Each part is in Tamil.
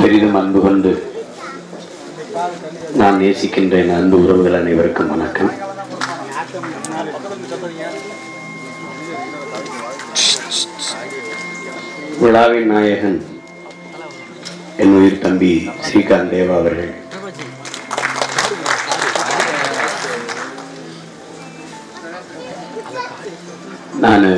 பெரிதும் அன்பு கொண்டு நான் நேசிக்கின்ற என் அன்பு உறவுகள் அனைவருக்கும் வணக்கம் விழாவின் நாயகன் என் உயிர் தம்பி ஸ்ரீகாந்த் தேவா அவர்கள் நான்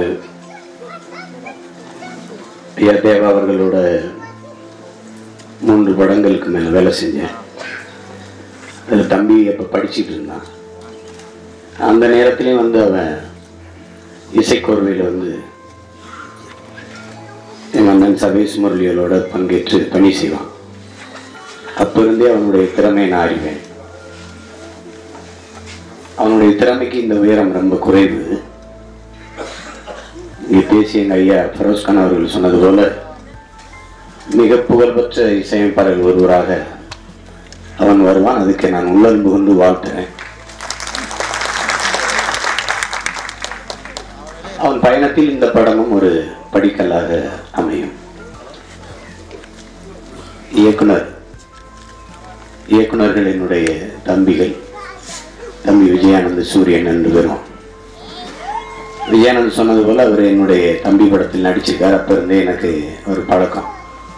ஐயா தேவா அவர்களோட மூன்று படங்களுக்கு மேலே வேலை செஞ்சேன் அதில் தம்பி அப்போ படிச்சுட்டு இருந்தான் அந்த நேரத்துலேயும் வந்து அவன் இசைக்கோர்வையில் வந்து எங்கள் அண்ணன் சபேஷ் முரளிகளோட பங்கேற்று பணி செய்வான் அப்போ இருந்தே அவனுடைய திறமையை நான் அறிவேன் அவனுடைய திறமைக்கு இந்த உயரம் ரொம்ப குறைவு இங்கே பேசிய எங்கள் ஐயா ஃபரோஸ்கான் அவர்கள் சொன்னது போல மிக புகழ்பெற்ற இசையமைப்பாளர்கள் ஒருவராக அவன் வருவான் அதுக்கு நான் உள்ளன்பு கொண்டு வாழ்த்துறேன் அவன் பயணத்தில் இந்த படமும் ஒரு படிக்கல்லாக அமையும் இயக்குனர் இயக்குனர்கள் என்னுடைய தம்பிகள் தம்பி விஜயானந்த சூரியன் என்று வரும் விஜயானந்த் சொன்னது போல அவர் என்னுடைய தம்பி படத்தில் நடிச்சிருக்கார் அப்ப இருந்தே எனக்கு ஒரு பழக்கம்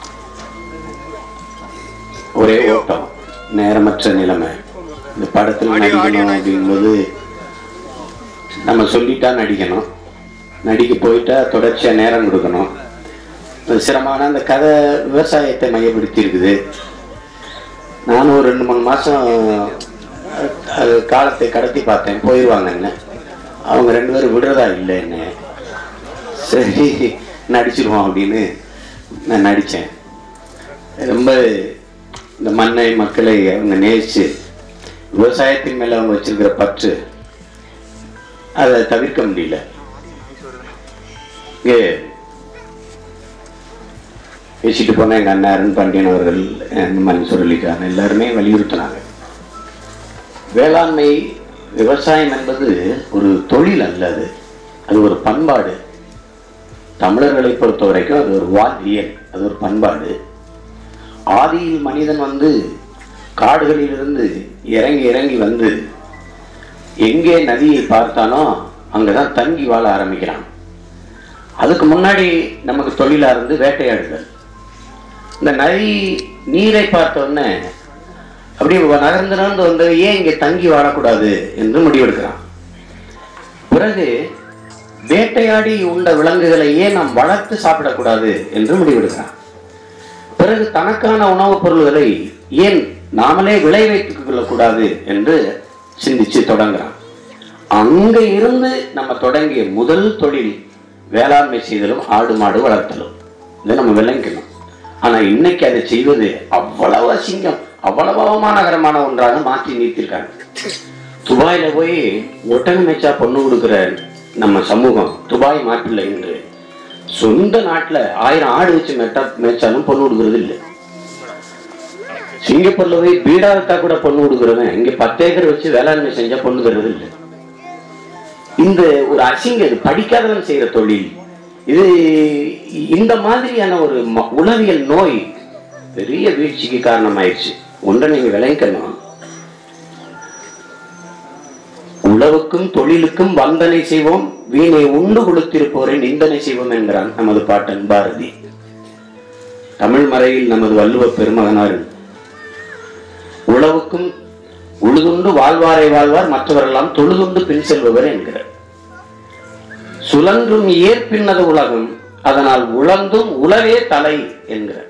ஒரே ஓட்டம் நேரமற்ற நிலைமை இந்த படத்தில் நடிக்கணும் அப்படிங்கும்போது நம்ம சொல்லிட்டா நடிக்கணும் நடிக்க போயிட்டா தொடர்ச்சியா நேரம் கொடுக்கணும் அது சிரமமான அந்த கதை விவசாயத்தை மையப்படுத்தி இருக்குது நானும் ஒரு ரெண்டு மூணு மாசம் அது காலத்தை கடத்தி பார்த்தேன் போயிடுவாங்கன்னு அவங்க ரெண்டு பேரும் விடுறதா இல்லை என்ன சரி நடிச்சிருவோம் அப்படின்னு நான் நடித்தேன் ரொம்ப இந்த மண்ணை மக்களை அவங்க நேசிச்சு விவசாயத்தின் மேலே அவங்க வச்சிருக்கிற பற்று அதை தவிர்க்க முடியல இங்கே பேசிட்டு போன எங்கள் அண்ணன் அருண் பாண்டியன் அவர்கள் இந்த மாதிரி சொல்லிக்காங்க எல்லாருமே வலியுறுத்தினாங்க வேளாண்மை விவசாயம் என்பது ஒரு தொழில் அல்ல அது அது ஒரு பண்பாடு தமிழர்களை பொறுத்த வரைக்கும் அது ஒரு வாழ்வியல் அது ஒரு பண்பாடு ஆதியில் மனிதன் வந்து காடுகளிலிருந்து இறங்கி இறங்கி வந்து எங்கே நதியை பார்த்தானோ அங்கதான் தங்கி வாழ ஆரம்பிக்கிறான் அதுக்கு முன்னாடி நமக்கு தொழிலா இருந்து வேட்டையாடுதல் இந்த நதி நீரை பார்த்த உடனே அப்படியே நகர்ந்து நகர்ந்து வந்து ஏன் இங்கே தங்கி வாழக்கூடாது என்று முடிவெடுக்கிறான் பிறகு வேட்டையாடி உண்ட விலங்குகளை ஏன் நாம் வளர்த்து சாப்பிடக்கூடாது என்று முடிவெடுக்கிறான் பிறகு தனக்கான உணவுப் பொருள்களை ஏன் நாமளே விளைவித்துக் கொள்ளக்கூடாது என்று சிந்திச்சு தொடங்குறான் அங்க இருந்து நம்ம தொடங்கிய முதல் தொழில் வேளாண்மை செய்தலும் ஆடு மாடு வளர்த்தலும் இதை நம்ம விளங்கணும் ஆனா இன்னைக்கு அதை செய்வது அவ்வளவு அசிங்கம் அவ்வளவு அவமானகரமான ஒன்றாக மாற்றி நீத்திருக்காங்க துபாயில போய் ஒட்டகம் மேய்ச்சா பொண்ணு கொடுக்குற நம்ம சமூகம் துபாய் நாட்டில் இன்று சொந்த நாட்டுல ஆயிரம் ஆடு வச்சு மெட்டா மேய்ச்சாலும் பொண்ணு கொடுக்கறது இல்லை சிங்கப்பூர்ல போய் பீடா விட்டா கூட பொண்ணு கொடுக்குறவன் இங்க பத்து ஏக்கர் வச்சு வேளாண்மை செஞ்சா பொண்ணு தர்றது இல்லை இந்த ஒரு அசிங்க இது படிக்காதவன் செய்யற தொழில் இது இந்த மாதிரியான ஒரு ம- உளவியல் நோய் பெரிய வீழ்ச்சிக்கு காரணமாயிருச்சு ஒன்றை நீங்க விளைக்கணும் உழவுக்கும் தொழிலுக்கும் வந்தனை செய்வோம் வீணை உண்டு கொடுத்திருப்போரை நிந்தனை செய்வோம் என்கிறான் நமது பாட்டன் பாரதி தமிழ் மறையில் நமது வள்ளுவ பெருமகனார் உழவுக்கும் உழுதுண்டு வாழ்வாரை வாழ்வார் மற்றவரெல்லாம் தொழுதுண்டு பின் செல்பவர் என்கிறார் சுழன்றும் ஏற்பின்னது உலகம் அதனால் உழந்தும் உழவே தலை என்கிறார்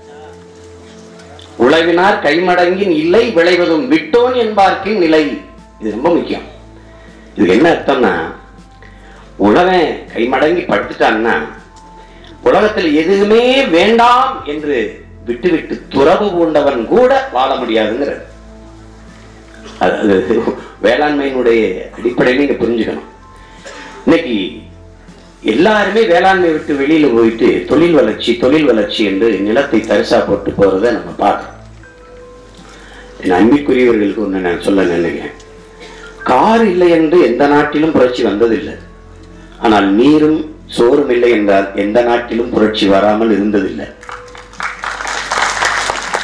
உழவினார் கைமடங்கின் இல்லை விளைவதும் விட்டோன் என்பார்க்கின் நிலை இது ரொம்ப முக்கியம் இது என்ன அர்த்தம்னா உழவன் கைமடங்கி படுத்துட்டான்னா உலகத்தில் எதுவுமே வேண்டாம் என்று விட்டுவிட்டு துறவு பூண்டவன் கூட வாழ முடியாதுங்கிறது அது அது வேளாண்மையினுடைய அடிப்படையை நீங்க புரிஞ்சுக்கணும் இன்னைக்கு எல்லாருமே வேளாண்மை விட்டு வெளியில போயிட்டு தொழில் வளர்ச்சி தொழில் வளர்ச்சி என்று நிலத்தை தரிசா போட்டு போறதை நம்ம பார்க்கிறோம் என் அன்பிற்குரியவர்களுக்கு ஒன்று நான் சொல்ல நினைக்கிறேன் கார் இல்லை என்று எந்த நாட்டிலும் புரட்சி வந்ததில்லை ஆனால் நீரும் சோறும் இல்லை என்றால் எந்த நாட்டிலும் புரட்சி வராமல் இருந்ததில்லை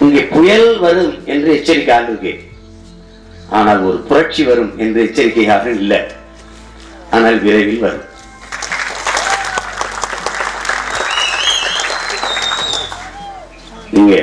இங்கே புயல் வரும் என்று எச்சரிக்கை ஆண்டுகே ஆனால் ஒரு புரட்சி வரும் என்று எச்சரிக்கையாக இல்லை ஆனால் விரைவில் வரும் நீங்க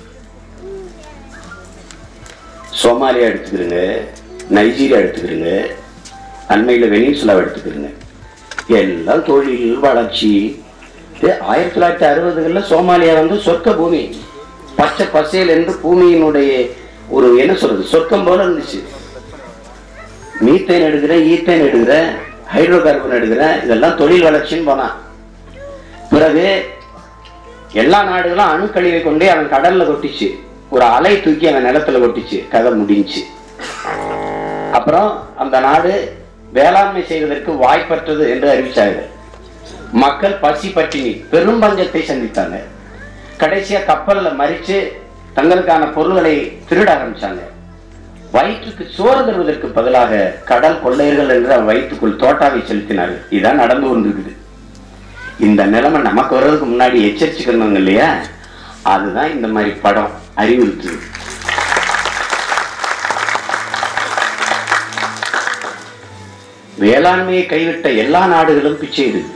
சோமாலியா எடுத்துக்கிறீங்க நைஜீரியா எடுத்துக்கிறீங்க அண்மையில் வெனிசுலா எடுத்துக்கிறீங்க எல்லாம் தொழில் வளர்ச்சி இது ஆயிரத்தி தொள்ளாயிரத்தி அறுபதுகளில் சோமாலியா வந்து சொர்க்க பூமி பச்சை பசேல் என்று பூமியினுடைய ஒரு என்ன சொல்றது சொர்க்கம் போல இருந்துச்சு மீத்தேன் எடுக்கிறேன் ஈத்தேன் எடுக்கிறேன் ஹைட்ரோ கார்பன் எடுக்கிறேன் இதெல்லாம் தொழில் வளர்ச்சின்னு போனான் பிறகு எல்லா நாடுகளும் அணுக்கழிவை கொண்டே அவன் கடல்ல கொட்டிச்சு ஒரு அலை தூக்கி அவன் நிலத்துல கொட்டிச்சு கதை முடிஞ்சுச்சு அப்புறம் அந்த நாடு வேளாண்மை செய்வதற்கு வாய்ப்பற்றது என்று அறிவிச்சாங்க மக்கள் பசி பட்டினி பெரும் பஞ்சத்தை சந்தித்தாங்க கடைசியா கப்பல்ல மறிச்சு தங்களுக்கான பொருள்களை திருட ஆரம்பிச்சாங்க வயிற்றுக்கு சோறு தருவதற்கு பதிலாக கடல் கொள்ளையர்கள் என்று அவன் வயிற்றுக்குள் தோட்டாவை செலுத்தினார்கள் இதான் நடந்து கொண்டிருக்குது இந்த நிலைமை நமக்கு வர்றதுக்கு முன்னாடி எச்சரிச்சுக்கணும் இல்லையா அதுதான் இந்த மாதிரி படம் அறிவுறுத்துது வேளாண்மையை கைவிட்ட எல்லா நாடுகளும் பிச்சையிடுது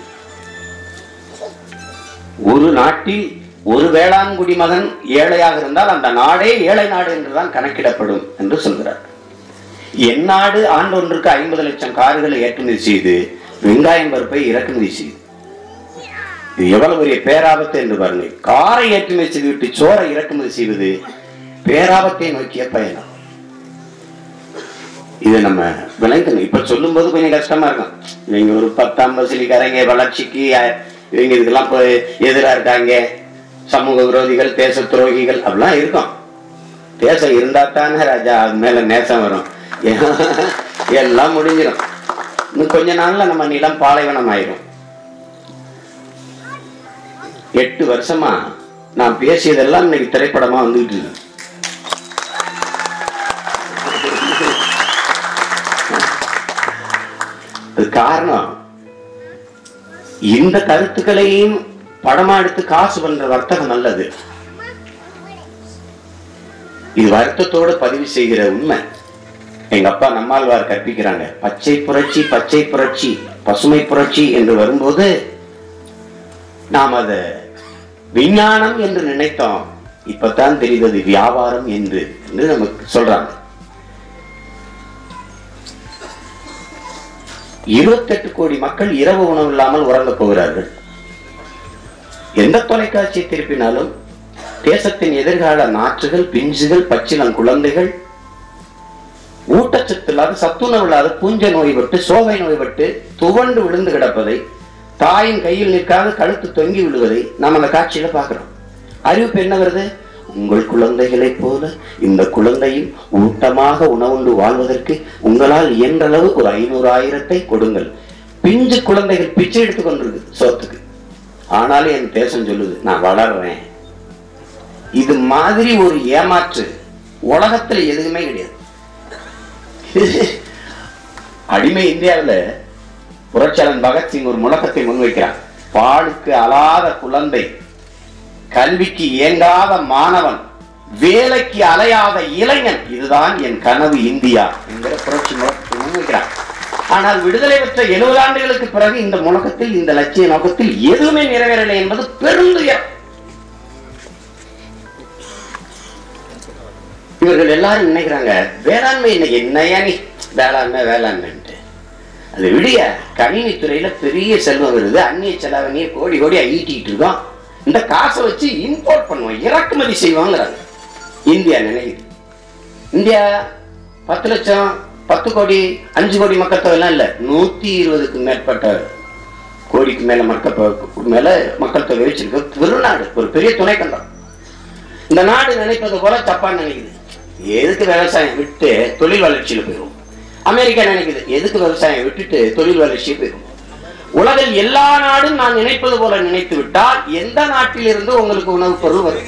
ஒரு நாட்டில் ஒரு வேளாண் குடிமகன் ஏழையாக இருந்தால் அந்த நாடே ஏழை நாடு என்றுதான் கணக்கிடப்படும் என்று சொல்கிறார் என் நாடு ஆண்டொன்றுக்கு ஐம்பது லட்சம் கார்களை ஏற்றுமதி செய்து வெங்காயம் பருப்பை இறக்குமதி செய்து இது எவ்வளவு பெரிய பேராபத்து என்று பாருங்கள் காரை ஏற்றுமதி செய்துவிட்டு சோறை இறக்குமதி செய்வது பேராபத்தை நோக்கிய பயணம் இது நம்ம விளங்கணும் இப்ப சொல்லும்போது கொஞ்சம் கஷ்டமா இருக்கும் இவங்க ஒரு பத்தாம் பசிலிக்காரங்க வளர்ச்சிக்கு அஹ், இவங்க இதுக்கெல்லாம் போய் எதிரா இருக்காங்க சமூக விரோதிகள் தேச துரோகிகள் அப்படிலாம் இருக்கும் தேசம் இருந்தா தானே ராஜா அது மேல நேசம் வரும் எல்லாம் முடிஞ்சிடும் இன்னும் கொஞ்ச நாள்ல நம்ம நிலம் பாலைவனம் ஆயிரும் எட்டு வருஷமா நான் பேசியதெல்லாம் இன்னைக்கு திரைப்படமா வந்துகிட்டு இருக்கு அது காரணம் இந்த கருத்துக்களையும் படமா எடுத்து காசு பண்ற வர்த்தகம் நல்லது இது வருத்தத்தோடு பதிவு செய்கிற உண்மை எங்க அப்பா நம்மாழ்வார் கற்பிக்கிறாங்க பச்சை புரட்சி பச்சை புரட்சி பசுமை புரட்சி என்று வரும்போது நாம் அத விஞ்ஞானம் என்று நினைத்தோம் இப்பதான் தெரிந்தது வியாபாரம் என்று என்று நமக்கு சொல்றாங்க இருபத்தெட்டு கோடி மக்கள் இரவு உணவு இல்லாமல் உறங்கப் போகிறார்கள் எந்த தொலைக்காட்சியை திருப்பினாலும் தேசத்தின் எதிர்கால நாற்றுகள் பிஞ்சுகள் பச்சிளம் குழந்தைகள் ஊட்டச்சத்து இல்லாத சத்துணவு இல்லாத பூஞ்ச நோய்பட்டு சோகை நோய்பட்டு துவண்டு விழுந்து கிடப்பதை தாயின் கையில் நிற்காத கழுத்து தொங்கி விழுவதை நாம் அந்த காட்சியில பார்க்கிறோம் அறிவிப்பு என்ன வருது உங்கள் குழந்தைகளைப் போல இந்த குழந்தையும் ஊட்டமாக உணவுண்டு வாழ்வதற்கு உங்களால் இயன்றளவு ஒரு ஐநூறு ஆயிரத்தை கொடுங்கள் பிஞ்சு குழந்தைகள் பிச்சை எடுத்துக் கொண்டிருக்கு சோத்துக்கு ஆனாலும் என் தேசம் சொல்லுது நான் வளர்றேன் இது மாதிரி ஒரு ஏமாற்று உலகத்துல எதுவுமே கிடையாது அடிமை இந்தியாவுல புரட்சியாளன் பகத்சிங் ஒரு முழக்கத்தை முன்வைக்கிறான் பாலுக்கு அலாத குழந்தை கல்விக்கு இயங்காத மாணவன் வேலைக்கு அலையாத இளைஞன் இதுதான் என் கனவு இந்தியா என்கிற புரட்சி முழக்கத்தை முன்வைக்கிறான் ஆனால் விடுதலை பெற்ற எழுபது ஆண்டுகளுக்கு பிறகு இந்த முழக்கத்தில் இந்த லட்சிய நோக்கத்தில் எதுவுமே நிறைவேறலை என்பது பெருந்துயர் இவர்கள் எல்லாரும் நினைக்கிறாங்க வேளாண்மை இன்னைக்கு என்னையா நீ வேளாண்மை வேளாண்மைன்ட்டு அது விடிய கணினி துறையில பெரிய செல்வம் வருது அந்நிய செலவணியை கோடி கோடியா ஈட்டிட்டு இருக்கோம் இந்த காசை வச்சு இம்போர்ட் பண்ணுவோம் இறக்குமதி செய்வாங்கிறாங்க இந்தியா நினைக்குது இந்தியா பத்து லட்சம் பத்து கோடி அஞ்சு கோடி மக்கள் தொகை எல்லாம் இல்ல நூத்தி இருபதுக்கு மேற்பட்ட கோடிக்கு மேல மக்கள் தொகை- மேல மக்கள் தொகை வச்சிருக்க பெருநாடு ஒரு பெரிய துணை கண்டம் இந்த நாடு நினைப்பது போல ஜப்பான் நினைக்குது எதுக்கு விவசாயம் விட்டு தொழில் வளர்ச்சியில போயிடும் அமெரிக்கா நினைக்குது எதுக்கு விவசாயம் விட்டுட்டு தொழில் வளர்ச்சியை போயிடும் உலகில் எல்லா நாடும் நான் நினைப்பது போல நினைத்து விட்டால் எந்த நாட்டிலிருந்து உங்களுக்கு உணவுப் பொருள் வரும்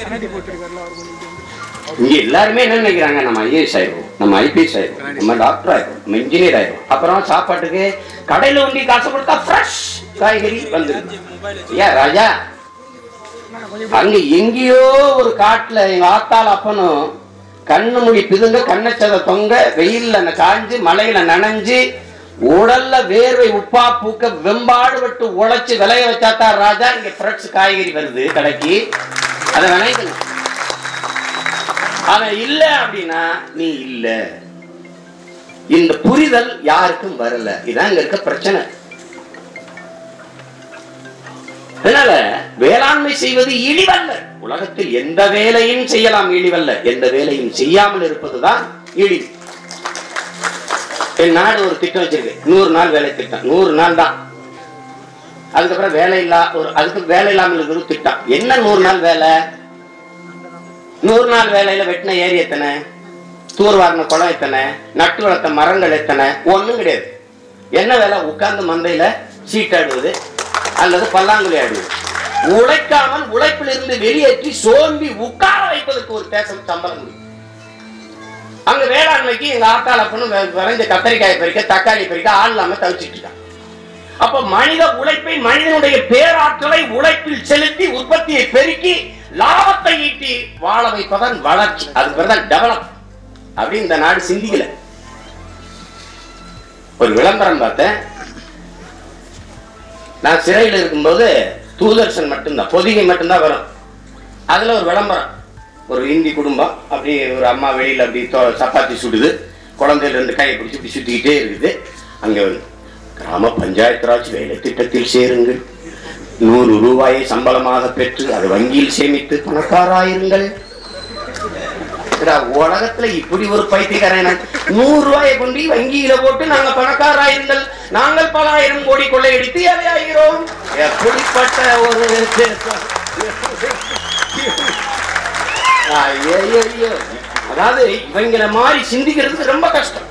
இங்க எல்லாருமே என்ன நினைக்கிறாங்க நம்ம ஐஏஎஸ் ஆயிரும் நம்ம ஐபிஎஸ் ஆயிரும் நம்ம டாக்டர் ஆயிரும் நம்ம இன்ஜினியர் ஆயிரும் அப்புறம் சாப்பாட்டுக்கு கடையில ஒண்டி காசு கொடுத்தா ஃப்ரெஷ் காய்கறி வந்துருது ஏன் ராஜா அங்க எங்கேயோ ஒரு காட்டுல எங்க ஆத்தாள் அப்பனும் கண்ணு முடி பிதுங்க கண்ணச்சத தொங்க வெயில்ல ந- காஞ்சு மலையில நனைஞ்சு உடல்ல வேர்வை உப்பா பூக்க வெம்பாடுபட்டு உழைச்சு விளைய வச்சாத்தான் ராஜா இங்க ஃப்ரெஷ் காய்கறி வருது கடைக்கு அதை நினைக்கணும் அவன் இல்ல அப்படின்னா நீ இல்ல இந்த புரிதல் யாருக்கும் வரல இதான் இங்க இருக்க பிரச்சனை அதனால வேளாண்மை செய்வது இழிவல்ல உலகத்தில் எந்த வேலையும் செய்யலாம் இழிவல்ல எந்த வேலையும் செய்யாமல் இருப்பதுதான் இழிவு என் நாடு ஒரு திட்டம் வச்சிருக்கு நூறு நாள் வேலை திட்டம் நூறு நாள் தான் அதுக்கப்புறம் வேலை இல்லா ஒரு அதுக்கு வேலை இல்லாமல் இருக்கிற ஒரு திட்டம் என்ன நூறு நாள் வேலை நூறு நாள் வேலையில வெட்டின ஏரி எத்தனை தூர் வாரின குளம் எத்தனை நட்டு வளர்த்த மரங்கள் எத்தனை ஒண்ணும் கிடையாது என்ன வேலை உட்கார்ந்து மந்தையில சீட்டாடுவது அல்லது பல்லாங்குழி ஆடுவது உழைக்காமல் உழைப்பிலிருந்து வெளியேற்றி சோம்பி உட்கார வைப்பதற்கு ஒரு தேசம் சம்பளம் கொடுக்கும். அங்க வேளாண்மைக்கு எங்க ஆத்தால பொண்ணு வரைஞ்ச கத்தரிக்காய் பறிக்க தக்காளி பறிக்க ஆள் இல்லாம தவிச்சிட்டு இருக்காங்க அப்ப மனித உழைப்பை மனிதனுடைய பேராற்றலை உழைப்பில் செலுத்தி உற்பத்தியை பெருக்கி லாபத்தை ஈட்டி வாழ வைப்பதன் வளர்ச்சி அதுக்கு பேர் தான் டெவலப் அப்படி இந்த நாடு சிந்திக்கல ஒரு விளம்பரம் பார்த்தேன் நான் சிறையில் இருக்கும்போது தூதர்ஷன் மட்டும்தான் பொதிகை மட்டும்தான் வரும் அதுல ஒரு விளம்பரம் ஒரு இந்தி குடும்பம் அப்படி ஒரு அம்மா வெளியில அப்படி தொ- சப்பாத்தி சுடுது குழந்தைகள் ரெண்டு கையை பிடிச்சி இப்படி சுத்திக்கிட்டே இருக்குது அங்க வந்து கிராம பஞ்சாயத்து ராஜ் வேலை திட்டத்தில் சேருங்கள் நூறு ரூபாயை சம்பளமாக பெற்று அதை வங்கியில் சேமித்து பணக்காராயிருங்கள் ஏடா, உலகத்துல இப்படி ஒரு பைத்தியக்காரன் நான் நூறு ரூபாயை கொண்டு போய் வங்கியில போட்டு நாங்க பணக்காராயிருங்கள் நாங்கள் பல ஆயிரம் கோடி கொள்ளையடித்து ஏழையாகிறோம் எப்படிப்பட்ட ஒரு ஐயோ, ஐயோ. அதாவது இவங்கள மாதிரி சிந்திக்கிறது ரொம்ப கஷ்டம்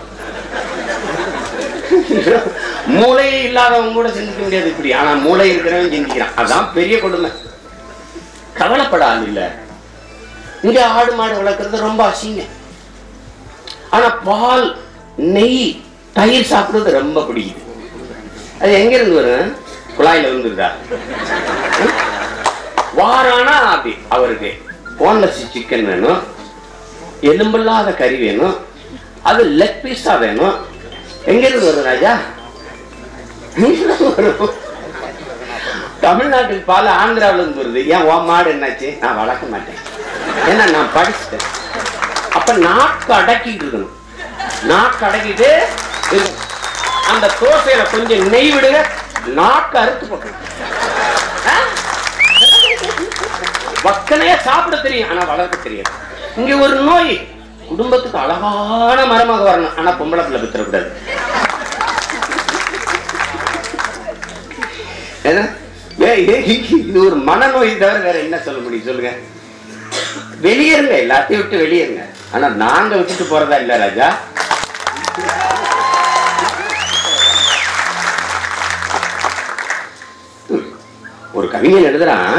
மூளையே இல்லாதவங்க கூட சிந்திக்க முடியாது இப்படி ஆனா மூளை இருக்கிறவன் சிந்திக்கிறான் அதான் பெரிய கொடுமை கவலைப்பட ஆள் இல்ல இங்க ஆடு மாடு வளர்க்கறது ரொம்ப அசிங்கம் ஆனா பால் நெய் தயிர் சாப்பிடுறது ரொம்ப பிடிக்குது அது எங்க இருந்து வரும் குழாயில வந்துருதா வாரானா அப்படி அவருக்கு போன்லெஸ் சிக்கன் வேணும் எலும்பில்லாத கறி வேணும் அது லெக் பீஸா வேணும் எங்க இருந்து வரும் ராஜா எங்கிருந்து வரும்? தமிழ்நாட்டுக்கு பால் ஆந்திராவுல இருந்து வருது ஏன் உன் மாடு என்னாச்சு நான் வளர்க்க மாட்டேன் ஏன்னா நான் படிச்சுட்டேன் அப்ப நாக்கு அடக்கிட்டு இருக்கணும் நாக்கு அடக்கிட்டு இருக்கணும். அந்த தோசையில கொஞ்சம் நெய் விடுங்க நாக்கு அறுத்து போட்டணும் ஆ? வக்கனையா சாப்பிட தெரியும் ஆனா வளர்க்க தெரியாது இங்க ஒரு நோய் குடும்பத்துக்கு அழகான மரமாக வரணும் ஆனா பொம்பளை பிள்ளை பெற்றக்கூடாது என்ன? ஏய், ஏய், இது ஒரு மனநோய் தவிர வேற என்ன சொல்ல முடியும் சொல்லுங்க வெளியேறுங்க எல்லாத்தையும் விட்டு வெளியேறுங்க ஆனா நாங்க விட்டுட்டு போறதா இல்ல ராஜா ஒரு கவிஞன் எழுதுறான்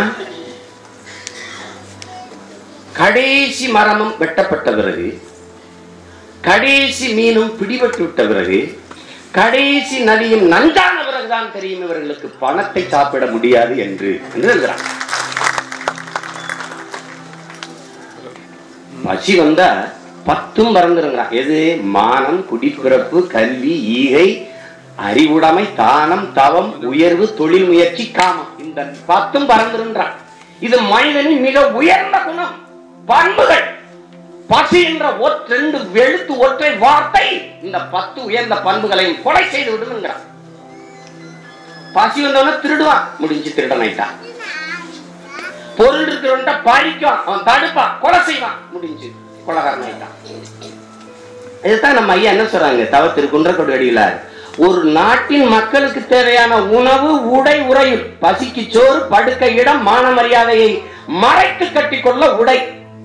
கடைசி மரமும் வெட்டப்பட்ட பிறகு கடைசி மீனும் பிடிபட்டு விட்ட பிறகு கடைசி நதியும் நஞ்சான பிறகுதான் தெரியும் இவர்களுக்கு பணத்தை சாப்பிட முடியாது என்று என்று எழுதுறான் பசி வந்தா பத்தும் பறந்துருங்கிறான் எது மானம் குடிப்பிறப்பு கல்வி ஈகை அறிவுடைமை தானம் தவம் உயர்வு தொழில் முயற்சி காமம் இந்த பத்தும் பறந்துருன்றான் இது மனிதனின் மிக உயர்ந்த குணம் பண்புகள் பசி என்ற ஒற்றெண்டு எழுத்து ஒற்றை வார்த்தை இந்த பத்து உயர்ந்த பண்புகளையும் கொலை செய்து விடுங்கிறான் பசி வந்தவன திருடுவான் முடிஞ்சு திருடனாயிட்டான் பொருள் இருக்கிறவன்ட்ட பறிக்கும் அவன் தடுப்பான் கொலை செய்வான் முடிஞ்சு கொலகாரன் ஆயிட்டான் இதுதான் நம்ம ஐயா என்ன சொல்றாங்க தவ திரு குன்றக்கோடு அடிகளார் ஒரு நாட்டின் மக்களுக்கு தேவையான உணவு உடை உறையுள் பசிக்கு சோறு படுக்க இடம் மான மரியாதையை மறைத்து கட்டிக்கொள்ள உடை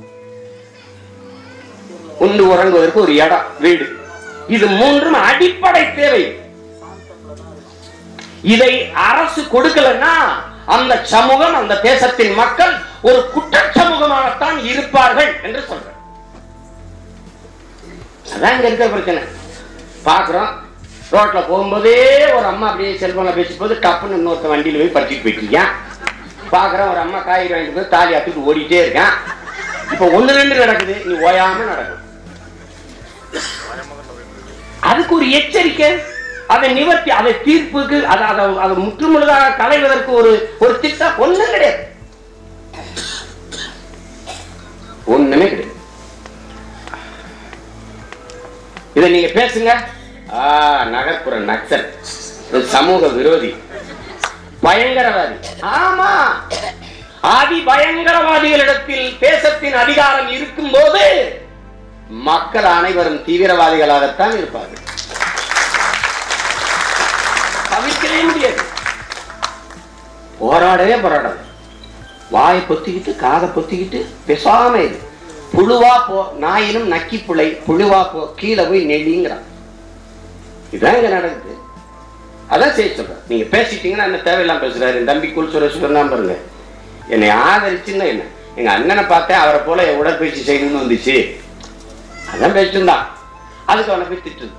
உண்டு உறங்குவதற்கு ஒரு இடம் வீடு இது மூன்றும் அடிப்படை தேவை இதை அரசு கொடுக்கலன்னா அந்த சமூகம் அந்த தேசத்தின் மக்கள் ஒரு குற்ற சமூகமாகத்தான் இருப்பார்கள் என்று சொல்றேன் அதான் இங்க இருக்கிற பிரச்சனை பாக்குறோம் ரோட்ல போகும்போதே ஒரு அம்மா அப்படியே செல்போன்ல பேசும்போது டப்புன்னு இன்னொருத்த வண்டியில போய் பறிச்சுட்டு போயிட்டிருக்கான் பார்க்குறேன் ஒரு அம்மா காய்கறி வாங்கிட்டு போய் தாலி அத்துட்டு ஓடிட்டே இருக்கேன் இப்போ ஒன்று ரெண்டு நடக்குது நீ ஓயாம நடக்கும் அதுக்கு ஒரு எச்சரிக்கை அதை நிவர்த்தி அதை தீர்ப்புக்கு அதை அதை அதை முற்றுமுழுதாக களைவதற்கு ஒரு ஒரு திட்டம் ஒண்ணும் கிடையாது ஒண்ணுமே கிடையாது இதை நீங்க பேசுங்க ஆ நகர்ப்புற நக்சல் ஒரு சமூக விரோதி பயங்கரவாதி ஆமா ஆதி பயங்கரவாதிகளிடத்தில் தேசத்தின் அதிகாரம் இருக்கும்போது மக்கள் அனைவரும் தீவிரவாதிகளாகத்தான் இருப்பார்கள் தவிர்க்கவே முடியாது போராடவே போராடாது வாயை பொத்திக்கிட்டு காதை பொத்திக்கிட்டு பேசாம இரு புழுவா போ நாயினும் நக்கி புளை புழுவா போ கீழே போய் நெல்லிங்கிறான் இதான் இங்க நடக்குது அதான் செய்ய சொல்றேன் நீங்க பேசிட்டீங்கன்னா என்ன தேவையில்லாம பேசுறாரு என் தம்பி குல் சுரேஷ் சொன்னா பாருங்க என்னை ஆதரிச்சுன்னா என்ன எங்க அண்ணனை பார்த்தேன் அவரை போல என் உடற்பயிற்சி செய்யணும்னு வந்துச்சு அதான் பேசிட்டு இருந்தான் அதுக்கு அவனை போய் திட்டுது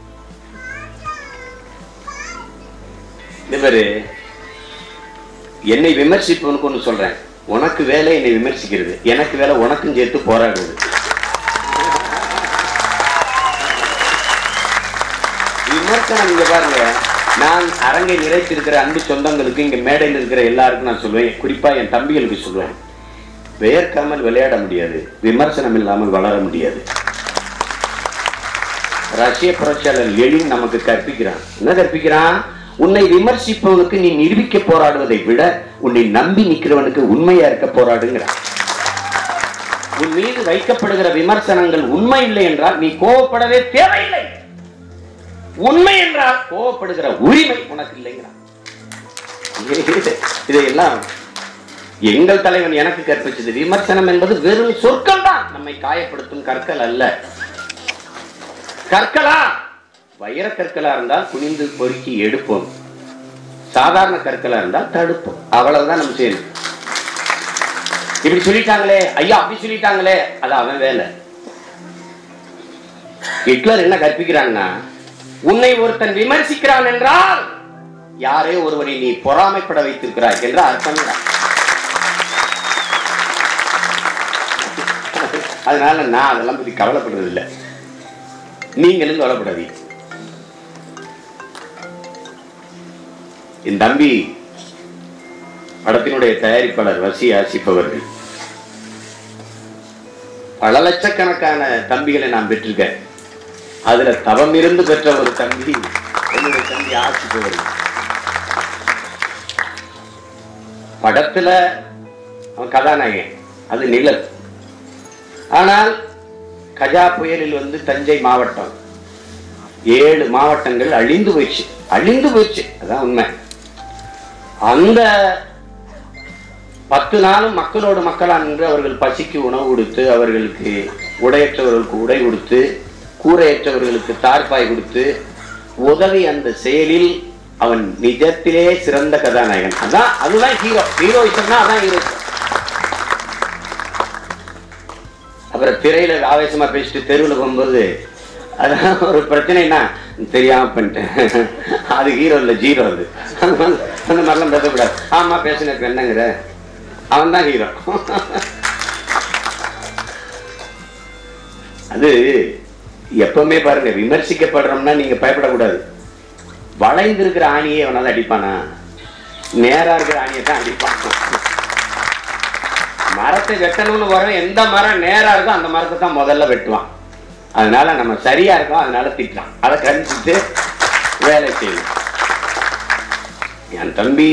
இவரு என்னை விமர்சிப்பவனுக்கு ஒன்று சொல்றேன் உனக்கு வேலை என்னை விமர்சிக்கிறது எனக்கு வேலை உனக்கும் சேர்த்து போராடுறது விமர்சனம் இங்க பாருங்க நான் அரங்கை நிறைத்திருக்கிற அன்பு சொந்தங்களுக்கு இங்க மேடையில் இருக்கிற எல்லாருக்கும் நான் சொல்லுவேன் குறிப்பா என் தம்பிகளுக்கு சொல்லுவேன் வேர்க்காமல் விளையாட முடியாது விமர்சனம் இல்லாமல் வளர முடியாது ரஷ்ய புரட்சியாளர் லெனின் நமக்கு கற்பிக்கிறான் என்ன கற்பிக்கிறான் உன்னை விமர்சிப்பவனுக்கு நீ நிரூபிக்க போராடுவதை விட உன்னை நம்பி நிக்கிறவனுக்கு உண்மையா இருக்க போராடுங்கிறான் உன் மீது வைக்கப்படுகிற விமர்சனங்கள் உண்மை இல்லை என்றால் நீ கோவப்படவே தேவையில்லை உண்மை என்றால் கோவப்படுகிற உரிமை உனக்கு இல்லைங்கிறான் இதையெல்லாம் எங்கள் தலைவன் எனக்கு கற்பிச்சது விமர்சனம் என்பது வெறும் சொற்கள் தான் நம்மை காயப்படுத்தும் கற்கள் அல்ல கற்களா வைர கற்களா இருந்தால் குனிந்து பொறுக்கி எடுப்போம் சாதாரண கற்களா இருந்தால் தடுப்போம் அவ்வளவுதான் நம்ம செய்யணும் இப்படி சொல்லிட்டாங்களே ஐயா அப்படி சொல்லிட்டாங்களே அது அவன் வேலை ஹிட்லர் என்ன கற்பிக்கிறான்னா உன்னை ஒருத்தன் விமர்சிக்கிறான் என்றால் யாரே ஒருவனை நீ பொறாமைப்பட வைத்திருக்கிறாய் என்று அர்த்தம் அதனால நான் அதெல்லாம் பத்தி கவலைப்படுறது இல்லை நீங்களும் கவலைப்படாதீங்க என் தம்பி படத்தினுடைய தயாரிப்பாளர் வசி ஆசிப்பவர்கள் பல லட்சக்கணக்கான தம்பிகளை நான் பெற்றிருக்கேன் அதுல தவம் இருந்து பெற்ற ஒரு தம்பி என்னுடைய தம்பி ஆசிப்பவர்கள் படத்துல அவன் கதாநாயகன் அது நிழல் ஆனால் கஜா புயலில் வந்து தஞ்சை மாவட்டம் ஏழு மாவட்டங்கள் அழிந்து போயிடுச்சு அழிந்து போயிடுச்சு அதான் உண்மை அந்த பத்து நாளும் மக்களோடு மக்களா நின்று அவர்கள் பசிக்கு உணவு கொடுத்து அவர்களுக்கு உடையற்றவர்களுக்கு உடை கொடுத்து கூரையற்றவர்களுக்கு தார்பாய் கொடுத்து உதவி அந்த செயலில் அவன் நிஜத்திலே சிறந்த கதாநாயகன் அதான் அதுதான் ஹீரோ ஹீரோயிசம்னா அதான் ஹீரோ அப்புறம் திரையில ஆவேசமா பேசிட்டு தெருவில் போகும்போது அதான் ஒரு பிரச்சனைனா தெரியாம பண்ணிட்டேன் அது ஹீரோ இல்லை ஜீரோ அது அந்த மாதிரிலாம் பேசக்கூடாது ஆமா பேசினக்கு என்னங்கிற அவன் தான் ஹீரோ அது எப்பவுமே பாருங்க விமர்சிக்கப்படுறோம்னா நீங்க பயப்படக்கூடாது வளைந்து இருக்கிற ஆணியை அவனால அடிப்பானா நேரா இருக்கிற ஆணியை தான் அடிப்பான் மரத்தை வெட்டணும்னு வரும் எந்த மரம் நேரா இருக்கோ அந்த மரத்தை தான் முதல்ல வெட்டுவான் அதனால நம்ம சரியா இருக்கோம் அதனால திட்டலாம் அதை கணிச்சுட்டு வேலை செய்யணும் என் தம்பி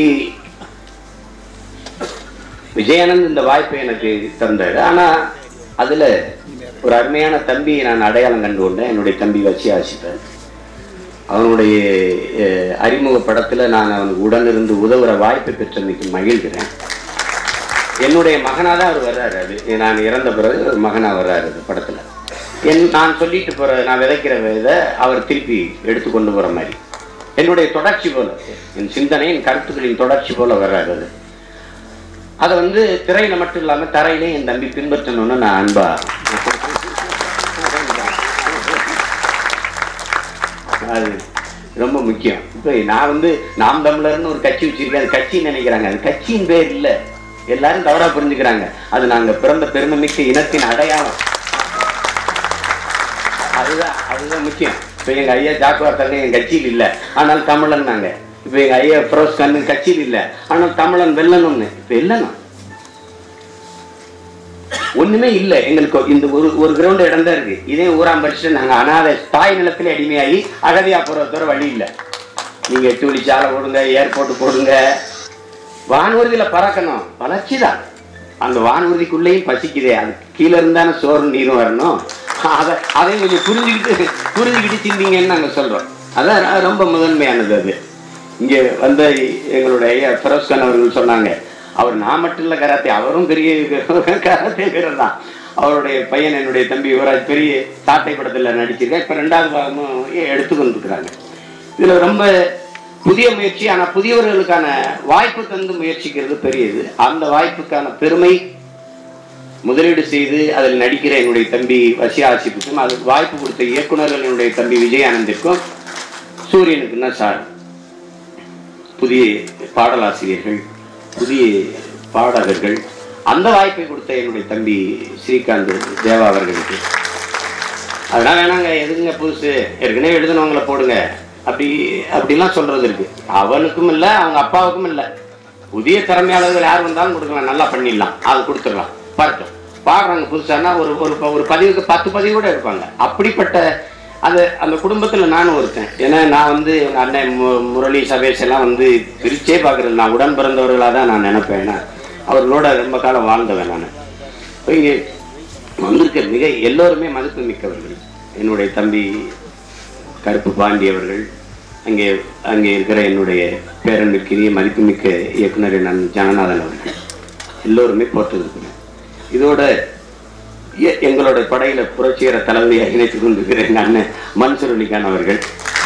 விஜயானந்த் இந்த வாய்ப்பை எனக்கு தந்தாரு ஆனா அதுல ஒரு அருமையான தம்பியை நான் அடையாளம் கண்டு கொண்டேன் என்னுடைய தம்பி வச்சு ஆசிப்பேன் அவனுடைய அஹ், அறிமுக படத்துல நான் அவனுக்கு உடனிருந்து உதவுற வாய்ப்பை பெற்றமைக்கு மகிழ்கிறேன் என்னுடைய மகனா தான் அவர் வர்றாரு அது நான் இறந்த பிறகு ஒரு மகனா வர்றாரு அந்த படத்துல என் நான் சொல்லிட்டு போற நான் விதைக்கிற விதை அவர் திருப்பி எடுத்து கொண்டு போற மாதிரி என்னுடைய தொடர்ச்சி போல என் சிந்தனை என் கருத்துக்களின் தொடர்ச்சி போல வர்றாரு அது அதை வந்து திரையில மட்டும் இல்லாம தரையிலே என் தம்பி பின்பற்றணும்னு நான் அன்பா அது ரொம்ப முக்கியம் இப்போ நான் வந்து நாம் தமிழர்னு ஒரு கட்சி வச்சிருக்கேன் அது கட்சின்னு நினைக்கிறாங்க அது கட்சியின் பேர் இல்லை எல்லாரும் தவறா புரிஞ்சுக்கிறாங்க அது நாங்க பிறந்த பெருமை மிக்க இனத்தின் அடையாளம் அதுதான் அதுதான் முக்கியம் இப்போ எங்க ஐயா ஜாக்குவார் தங்க என் கட்சியில் இல்லை ஆனால் தமிழன் நாங்க இப்போ எங்க ஐயா ஃபரோஸ் கண்ணு கட்சியில் இல்லை ஆனால் தமிழன் வெல்லணும்னு இப்போ இல்லைண்ணா ஒண்ணுமே இல்லை எங்களுக்கு இந்த ஒரு ஒரு கிரவுண்ட் இடம் தான் இருக்கு இதே ஊராம் படிச்சுட்டு நாங்க அனாதை தாய் நிலத்திலே அடிமையாகி அகதியா போறதோட வழி இல்லை நீங்க எட்டு வழி சாலை போடுங்க ஏர்போர்ட் போடுங்க வானூர்தியில பறக்கணும் வளர்ச்சி தான் அந்த வானூர்திக்குள்ளேயும் பசிக்குதே அது கீழே இருந்தானே சோறு நீரும் வரணும் அதை அதையும் கொஞ்சம் புரிஞ்சுக்கிட்டு புரிஞ்சுக்கிட்டு சிந்திங்கன்னு நாங்க சொல்றோம் அதான் ர- ரொம்ப முதன்மையானது அது இங்க வந்த எங்களுடைய ஐயா ஃபெரோஸ் கான் அவர்கள் சொன்னாங்க அவர் நான் மட்டும் இல்லை கராத்தே அவரும் பெரிய கராத்தே வீரர் தான் அவருடைய பையன் என்னுடைய தம்பி யுவராஜ் பெரிய சாட்டை படத்துல நடிச்சிருக்கேன் இப்ப ரெண்டாவது பாகமும் எடுத்து கொண்டிருக்கிறாங்க இதுல ரொம்ப புதிய முயற்சி ஆனா புதியவர்களுக்கான வாய்ப்பு தந்து முயற்சிக்கிறது பெரியது அந்த வாய்ப்புக்கான பெருமை முதலீடு செய்து அதில் நடிக்கிற என்னுடைய தம்பி வசி ஆசிப்புக்கும் அதுக்கு வாய்ப்பு கொடுத்த இயக்குனர்கள் என்னுடைய தம்பி விஜயானந்திற்கும் சூரியனுக்கு தான் சார் புதிய பாடலாசிரியர்கள் புதிய பாடகர்கள் அந்த வாய்ப்பை கொடுத்த என்னுடைய தம்பி ஸ்ரீகாந்த் தேவா அவர்களுக்கு அதெல்லாம் வேணாங்க எதுங்க புதுசு ஏற்கனவே எழுதுனவங்கள போடுங்க அப்படி அப்படிலாம் சொல்றது இருக்கு அவனுக்கும் இல்லை அவங்க அப்பாவுக்கும் இல்லை புதிய திறமையாளர்கள் யார் வந்தாலும் கொடுக்கலாம் நல்லா பண்ணிடலாம் அது கொடுத்துடலாம் பார்க்கட்டும் பாடுறாங்க புதுசானா ஒரு ஒரு ப- ஒரு பதிவுக்கு பத்து பதிவு கூட எடுப்பாங்க அப்படிப்பட்ட அந்த அந்த குடும்பத்தில் நானும் ஒருத்தன் ஏன்னா நான் வந்து எங்கள் அண்ணன் மு- முரளி சபேஷ் எல்லாம் வந்து பிரிச்சே பார்க்கறது நான் உடன் பிறந்தவர்களாக தான் நான் நினைப்பேன் ஏன்னா அவர்களோட ரொம்ப காலம் வாழ்ந்தவன் நான் இப்போ இங்கே வந்திருக்க மிக எல்லோருமே மதிப்பு மிக்கவர்கள் என்னுடைய தம்பி கருப்பு பாண்டி அவர்கள் அங்கே அங்கே இருக்கிற என்னுடைய பேரன்புக்குரிய மதிப்புமிக்க இயக்குனர் நான் ஜனநாதன் அவர்கள் எல்லோருமே போட்டிருக்கிறேன் இதோட எ- எங்களோட படையில புரட்சிகர தலைமையாக இணைத்துக் கொண்டிருக்கிற எங்க அண்ணன் மன்சூர் அலிகான் அவர்கள்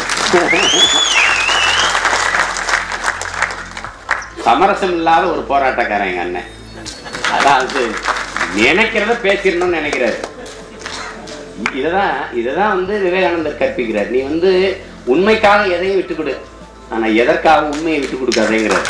சமரசம் இல்லாத ஒரு போராட்டக்காரன் எங்க அண்ணன் அதாவது நினைக்கிறத பேசிடணும்னு நினைக்கிறாரு இததான் இததான் வந்து விவேகானந்தர் கற்பிக்கிறார் நீ வந்து உண்மைக்காக எதையும் விட்டு கொடு ஆனா எதற்காக உண்மையை விட்டு கொடுக்காதேங்கிறார்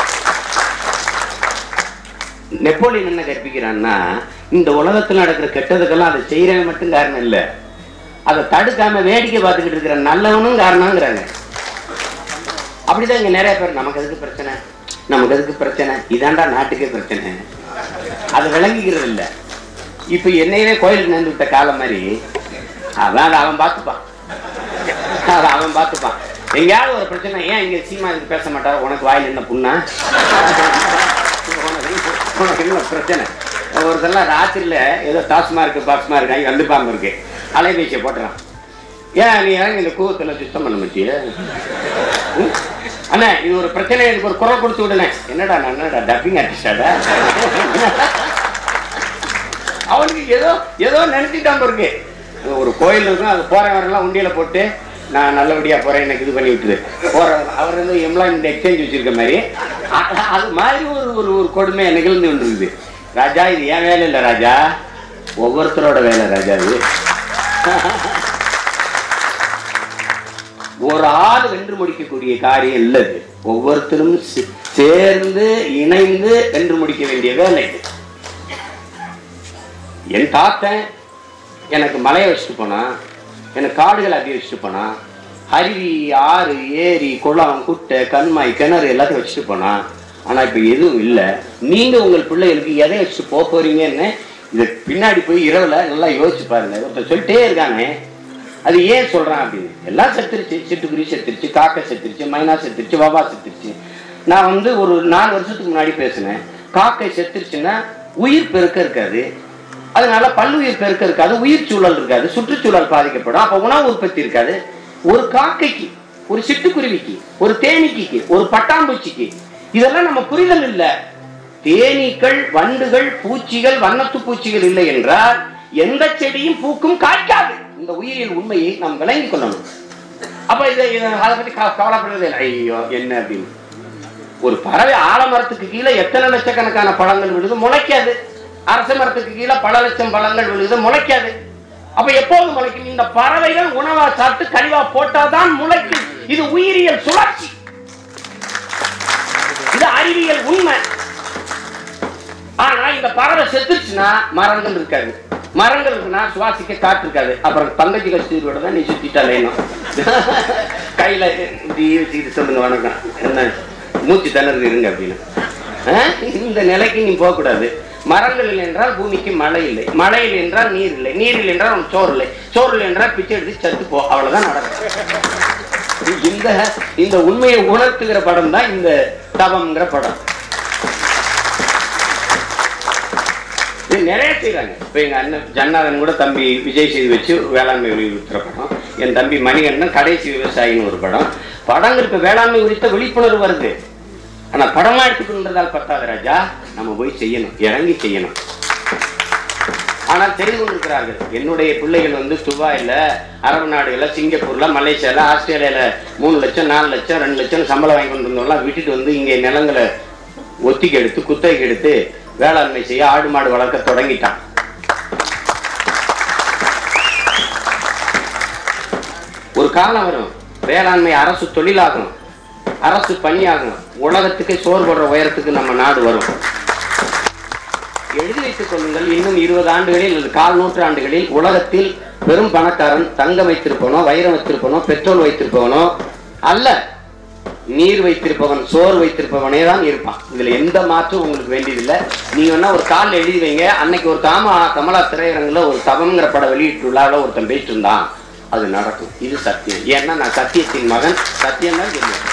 நெப்போலியன் என்ன கற்பிக்கிறான்னா இந்த உலகத்துல நடக்கிற கெட்டதுக்கெல்லாம் அதை செய்யறவன் மட்டும் காரணம் இல்ல அதை தடுக்காம வேடிக்கை பார்த்துக்கிட்டு இருக்கிற நல்லவனும் காரணங்கிறாங்க அப்படிதான் இங்க நிறைய பேர் நமக்கு எதுக்கு பிரச்சனை நமக்கு எதுக்கு பிரச்சனை இதாண்டா நாட்டுக்கே பிரச்சனை அதை விளங்கிக்கிறது இல்ல இப்ப என்னையவே கோயிலுக்கு நேர்ந்து விட்ட காலம் மாதிரி அதான் அதை அவன் பார்த்துப்பான் அதை அவன் பார்த்துப்பான் எங்கேயாவது ஒரு பிரச்சனை ஏன் இங்க சீமா இதுக்கு பேச மாட்டார் உனக்கு வாயில் என்ன புண்ணா உனக்கு உனக்கு என்ன பிரச்சனை ஒருத்தெல்லாம் ராத்திரில ஏதோ டாஸ்மார்க் பாக்ஸ்மார்க் ஆகி வந்துப்பாம இருக்கு அலைபேசியை போட்டுறான் ஏன் நீ இறங்கி இந்த கூவத்தில் சுத்தம் பண்ண மாட்டிய ம்? அண்ணா இது ஒரு பிரச்சனை எனக்கு ஒரு குரல் கொடுத்து விடுனே என்னடா நான் என்னடா டப்பிங் ஆர்டிஸ்டாடா அவனுக்கு ஏதோ ஏதோ நினைச்சிட்டான் இருக்கு ஒரு கோயில் இருக்கும் அது போறவரெல்லாம் உண்டியில போட்டு நான் நல்லபடியா போறேன் எனக்கு இது பண்ணி விட்டுது போற அவர் வந்து எம்ப்ளாய்மெண்ட் எக்ஸ்சேஞ்ச் வச்சிருக்க மாதிரி அ- அது மாதிரி ஒரு ஒரு ஒரு கொடுமை நிகழ்ந்து கொண்டிருக்குது ராஜா இது ஏன் வேலை இல்லை ராஜா ஒவ்வொருத்தரோட வேலை ராஜா இது ஒரு ஆள் வென்று முடிக்கக்கூடிய காரியம் இல்லை இது ஒவ்வொருத்தரும் சே- சேர்ந்து இணைந்து வென்று முடிக்க வேண்டிய வேலை இது என் தாத்தன் எனக்கு மலையை வச்சுட்டு போனான் எனக்கு காடுகளை அப்படியே வச்சுட்டு போனான் அருவி ஆறு ஏரி குளம் குட்டை கண்மாய் கிணறு எல்லாத்தையும் வச்சுட்டு போனான் ஆனா இப்ப எதுவும் இல்லை நீங்க உங்கள் பிள்ளைகளுக்கு எதை வச்சுட்டு போக போறீங்கன்னு இதை பின்னாடி போய் இரவுல நல்லா யோசிச்சு பாருங்க ஒருத்தர் சொல்லிட்டே இருக்கானே அது ஏன் சொல்றான் அப்படின்னு எல்லாம் செத்துருச்சு சிட்டுக்குருவி செத்துருச்சு காக்கை செத்துருச்சு மைனா செத்துருச்சு வவா செத்துருச்சு நான் வந்து ஒரு நாலு வருஷத்துக்கு முன்னாடி பேசினேன் காக்கை செத்துருச்சுன்னா உயிர் பெருக்க இருக்காது அதனால பல்லுயிர் பெருக்க இருக்காது உயிர் சூழல் இருக்காது சுற்றுச்சூழல் பாதிக்கப்படும் அப்ப உணவு உற்பத்தி இருக்காது ஒரு காக்கைக்கு ஒரு சிட்டுக்குருவிக்கு ஒரு தேனீக்கு ஒரு பட்டாம்பூச்சிக்கு இதெல்லாம் நம்ம புரிதல் இல்ல தேனீக்கள் வண்டுகள் பூச்சிகள் வண்ணத்து பூச்சிகள் இல்லை என்றால் எந்த செடியும் பூக்கும் காய்க்காது இந்த உயிரியல் உண்மையை நாம் விளங்கிக் கொள்ளணும் அப்ப இதை இதை அதை பத்தி கவ- கவலைப்படுறதே இல்லை ஐயோ என்ன அப்படின்னு ஒரு பறவை ஆலமரத்துக்கு கீழே எத்தனை லட்சக்கணக்கான பழங்கள் விழுது முளைக்காது அரச மரத்துக்கு கீழே பல லட்சம் பழங்கள் விழுது முளைக்காது அப்ப எப்போது முளைக்கும் இந்த பறவைகள் உணவா சாப்பிட்டு கழிவா போட்டாதான் முளைக்கும் இது உயிரியல் சுழற்சி இது அறிவியல் உண்மை ஆனா இந்த பறவை செத்துருச்சுன்னா மரங்கள் இருக்காது மரங்கள் இருக்குன்னா சுவாசிக்க காற்று இருக்காது அப்புறம் தங்கச்சி கஸ்தூரியோட தான் நீ சுத்திட்டாலே கையில இப்படி வச்சுக்கிட்டு சொல்லுங்க வணக்கம் என்ன மூச்சு திணறு இருங்க அப்படின்னு ஆ? இந்த நிலைக்கு நீ போகக்கூடாது மரங்கள் இல்லை என்றால் பூமிக்கு மழை இல்லை மழை இல்லை என்றால் நீர் இல்லை நீர் இல்லை என்றால் உனக்கு சோறு இல்லை சோறு இல்லை என்றால் பிச்சை எடுத்து சத்து போ அவ்வளவுதான் நடக்கும் இந்த இந்த உண்மையை உணர்த்துகிற படம் தான் இந்த தவம்ங்கிற படம் இது நிறைய செய்றாங்க இப்போ எங்க அண்ணன் ஜன்னாதன் கூட தம்பி விஜய் செய்து வச்சு வேளாண்மை வலியுறுத்துற படம் என் தம்பி மணிகண்டன் கடைசி விவசாயின்னு ஒரு படம் படங்கள் இப்ப வேளாண்மை குறித்த விழிப்புணர்வு வருது ஆனா படமா எடுத்துக்கொண்டதால் பத்தாது ராஜா நம்ம போய் செய்யணும் இறங்கி செய்யணும் ஆனால் தெரிந்து கொண்டிருக்கிறார்கள் என்னுடைய பிள்ளைகள் வந்து துபாயில அரபு நாடுகள்ல சிங்கப்பூர்ல மலேசியால ஆஸ்திரேலியால மூணு லட்சம் நாலு லட்சம் ரெண்டு லட்சம் சம்பளம் வாங்கி கொண்டு வந்தவங்களாம் விட்டுட்டு வந்து இங்கே நிலங்களை ஒத்திக்கு எடுத்து குத்தகைக்கு எடுத்து வேளாண்மை செய்ய ஆடு மாடு வளர்க்க தொடங்கிட்டான் ஒரு காலம் வரும் வேளாண்மை அரசு தொழிலாகும் அரசு பணியாகும் உலகத்துக்கு சோறு போடுற உயரத்துக்கு நம்ம நாடு வரும் எழுதி வைத்துக் கொள்ளுங்கள் இன்னும் இருபது ஆண்டுகளில் அல்லது கால் நூற்றாண்டுகளில் உலகத்தில் பெரும் பணக்காரன் தங்கம் வைத்திருப்பவனோ வைரம் வைத்திருப்பவனோ பெட்ரோல் வைத்திருப்பவனோ அல்ல நீர் வைத்திருப்பவன் சோறு வைத்திருப்பவனே தான் இருப்பான் இதுல எந்த மாற்றும் உங்களுக்கு வேண்டியதில்லை நீங்க வேணா ஒரு காலில் எழுதி வைங்க அன்னைக்கு ஒரு காம கமலா திரையரங்குல ஒரு தவம்ங்கிற படம் வெளியிட்டு விழாவில் ஒருத்தன் பேசிட்டு இருந்தான் அது நடக்கும் இது சத்தியம் ஏன்னா நான் சத்தியத்தின் மகன் சத்தியம் தான் சொல்லுவேன்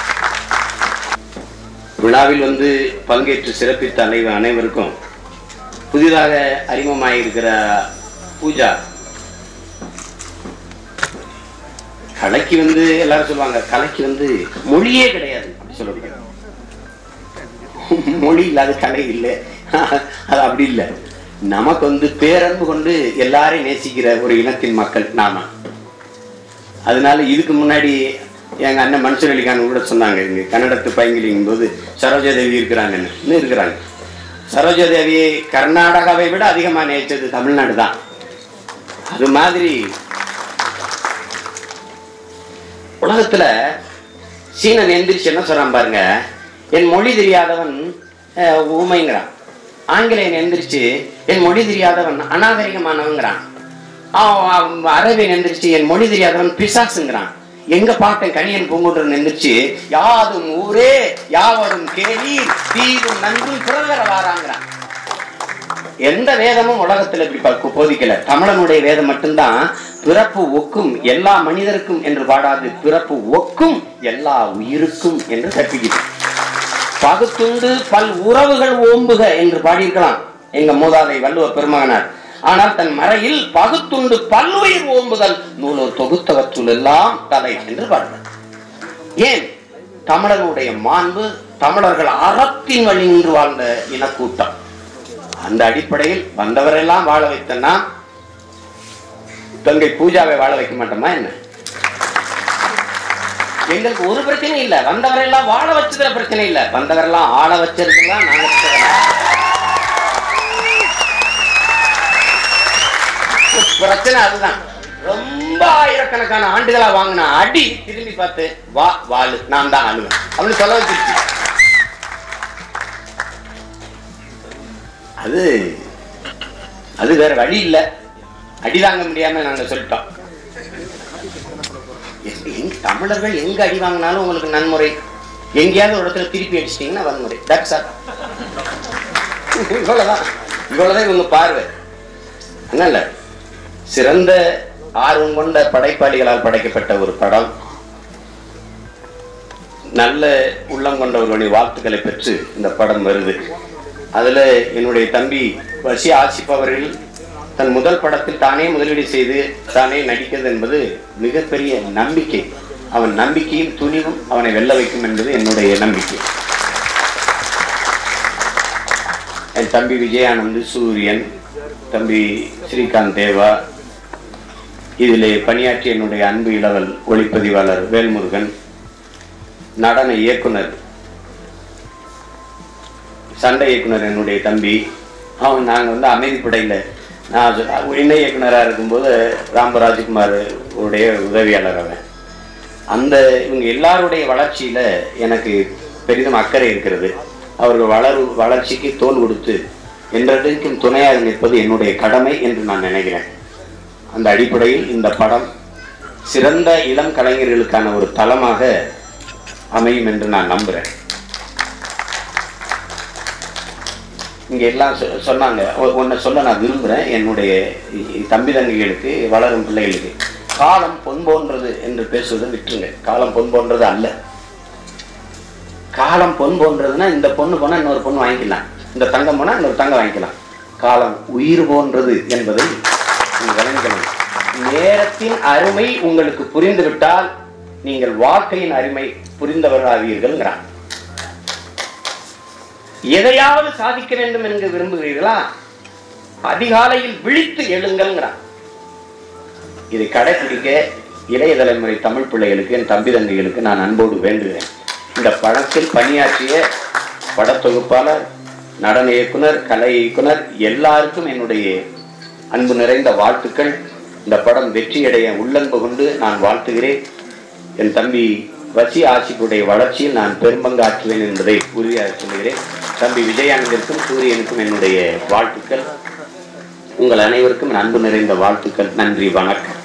விழாவில் வந்து பங்கேற்று சிறப்பித்த அனைவ அனைவருக்கும் புதிதாக அறிமுகமாயிருக்கிற பூஜா கலைக்கு வந்து எல்லாரும் சொல்லுவாங்க கலைக்கு வந்து மொழியே கிடையாது அப்படி சொல்ல முடியாது மொழி இல்லாத கலை இல்லை அது அப்படி இல்லை நமக்கு வந்து பேரன்பு கொண்டு எல்லாரையும் நேசிக்கிற ஒரு இனத்தின் மக்கள் நாம அதனால இதுக்கு முன்னாடி எங்க அண்ணன் மன்சூர் அலிகான் கூட சொன்னாங்க இங்க கன்னடத்து பைங்கிலிங்கும் போது சரோஜா தேவி இருக்கிறாங்கன்னு இன்னும் இருக்கிறாங்க சரோஜா தேவியை கர்நாடகாவை விட அதிகமா நேசிச்சது தமிழ்நாடு தான் அது மாதிரி உலகத்துல சீனன் எந்திரிச்சு என்ன சொல்றான் பாருங்க என் மொழி தெரியாதவன் அஹ், ஊமைங்கிறான் ஆங்கிலேயன் எந்திரிச்சு என் மொழி தெரியாதவன் அநாகரிகமானவங்கிறான் அவன் அவன் அரபியன் எந்திரிச்சு என் மொழி தெரியாதவன் பிசாசுங்கிறான் எங்க பாட்டன் கணியன் பூங்குன்றன் எந்திரிச்சு யாதும் ஊரே யாவரும் கேலி தீதும் நன்றும் பிறந்தர வாராங்கிறான் எந்த வேதமும் உலகத்துல இப்படி ப- போதிக்கல தமிழனுடைய வேதம் மட்டும்தான் பிறப்பு ஒக்கும் எல்லா மனிதருக்கும் என்று பாடாது பிறப்பு ஒக்கும் எல்லா உயிருக்கும் என்று கற்பிக்குது பகுத்துண்டு பல் உறவுகள் ஓம்புக என்று பாடியிருக்கலாம் எங்க மூதாதை வள்ளுவ பெருமகனார் ஆனால் தன் மறையில் பகுத்துண்டு பல்லுயிர் ஓம்புதல் நூலோர் தொகுத்தவற்றுள் எல்லாம் தலை என்று பாடுறார் ஏன் தமிழனுடைய மாண்பு தமிழர்கள் அறத்தின் வழி நின்று வாழ்ந்த இனக்கூட்டம் அந்த அடிப்படையில் வந்தவரெல்லாம் வாழ வைத்தனா தங்கை பூஜாவை வாழ வைக்க மாட்டோமா என்ன எங்களுக்கு ஒரு பிரச்சனையும் இல்ல வந்தவரெல்லாம் வாழ வச்சதுல பிரச்சனை இல்ல வந்தவரெல்லாம் ஆள வச்சதுலாம் நாங்க வச்சதெல்லாம். பிரச்சனை அதுதான் ரொம்ப ஆயிரக்கணக்கான ஆண்டுகளா வாங்கின அடி திரும்பி பார்த்து வா வாழு நான் தான் ஆளுவேன் அப்படின்னு சொல்ல வச்சிருச்சு அது அது வேற வழி இல்ல அடி தாங்க முடியாம நாங்க சொல்லிட்டோம் எங்க- எங்க தமிழர்கள் எங்க அடி வாங்கினாலும் உங்களுக்கு நன்முறை எங்கேயாவது ஒரு இடத்துல திருப்பி அடிச்சிட்டீங்கன்னா வன்முறை தட்ஸ் ஆல் இவ்வளவுதான் இவ்வளவுதான் இவங்க பார்வை அதனால சிறந்த ஆர்வம் கொண்ட படைப்பாளிகளால் படைக்கப்பட்ட ஒரு படம் நல்ல உள்ளம் கொண்டவர்களுடைய வாழ்த்துக்களை பெற்று இந்த படம் வருது அதுல என்னுடைய தம்பி வசி ஆசிப் அவர்கள் தன் முதல் படத்தில் தானே முதலீடு செய்து தானே நடிக்கிறது என்பது மிகப்பெரிய நம்பிக்கை அவன் நம்பிக்கையும் துணிவும் அவனை வெல்ல வைக்கும் என்பது என்னுடைய நம்பிக்கை என் தம்பி விஜயானந்த் சூரியன் தம்பி ஸ்ரீகாந்த் தேவா இதிலே பணியாற்றிய என்னுடைய அன்பு இளவல் ஒளிப்பதிவாளர் வேல்முருகன் நடன இயக்குனர் சண்டை இயக்குனர் என்னுடைய தம்பி அவன் நாங்கள் வந்து அமைதிப்படையில் நான் சொ- இணை இயக்குனராக இருக்கும்போது ராமராஜ்குமார் உடைய உதவியாளர் அவன் அந்த இவங்க எல்லாருடைய வளர்ச்சியில எனக்கு பெரிதும் அக்கறை இருக்கிறது அவர்கள் வளர் வளர்ச்சிக்கு தோல் கொடுத்து என்றைக்கும் துணையாக நிற்பது என்னுடைய கடமை என்று நான் நினைக்கிறேன் அந்த அடிப்படையில் இந்த படம் சிறந்த இளம் கலைஞர்களுக்கான ஒரு தளமாக அமையும் என்று நான் நம்புறேன் இங்க எல்லாம் சொ- சொன்னாங்க ஒ- ஒன்றை சொல்ல நான் விரும்புகிறேன் என்னுடைய இ- இ- தம்பி தங்கைகளுக்கு வளரும் பிள்ளைகளுக்கு காலம் பொன் போன்றது என்று பேசுவதை விட்டுருங்க காலம் பொன் போன்றது அல்ல காலம் பொன் போன்றதுன்னா இந்த பொண்ணு போனால் இன்னொரு பொண்ணு வாங்கிக்கலாம் இந்த தங்கம் போனால் இன்னொரு தங்கம் வாங்கிக்கலாம் காலம் உயிர் போன்றது என்பதை நீங்கள் விளங்கணும் நேரத்தின் அருமை உங்களுக்கு புரிந்துவிட்டால் நீங்கள் வாழ்க்கையின் அருமை புரிந்தவர்களாவீர்கள்ங்கிறான் எதையாவது சாதிக்க வேண்டும் என்று விரும்புகிறீர்களா அதிகாலையில் விழித்து எழுங்கள்ங்கிறான் இதை கடைபிடிக்க இளைய தலைமுறை தமிழ் பிள்ளைகளுக்கு என் தம்பி தங்கைகளுக்கு நான் அன்போடு வேண்டுகிறேன் இந்த படத்தில் பணியாற்றிய படத்தொகுப்பாளர் நடன இயக்குனர் கலை இயக்குனர் எல்லாருக்கும் என்னுடைய அன்பு நிறைந்த வாழ்த்துக்கள் இந்த படம் வெற்றியடைய உள்ளன்பு கொண்டு நான் வாழ்த்துகிறேன் என் தம்பி வசி ஆசிக்குடைய வளர்ச்சியில் நான் பெரும்பங்காற்றுவேன் என்பதை உறுதியாக சொல்லுகிறேன் தம்பி விஜயானந்திற்கும் சூரியனுக்கும் என்னுடைய வாழ்த்துக்கள் உங்கள் அனைவருக்கும் என் அன்பு நிறைந்த வாழ்த்துக்கள் நன்றி வணக்கம்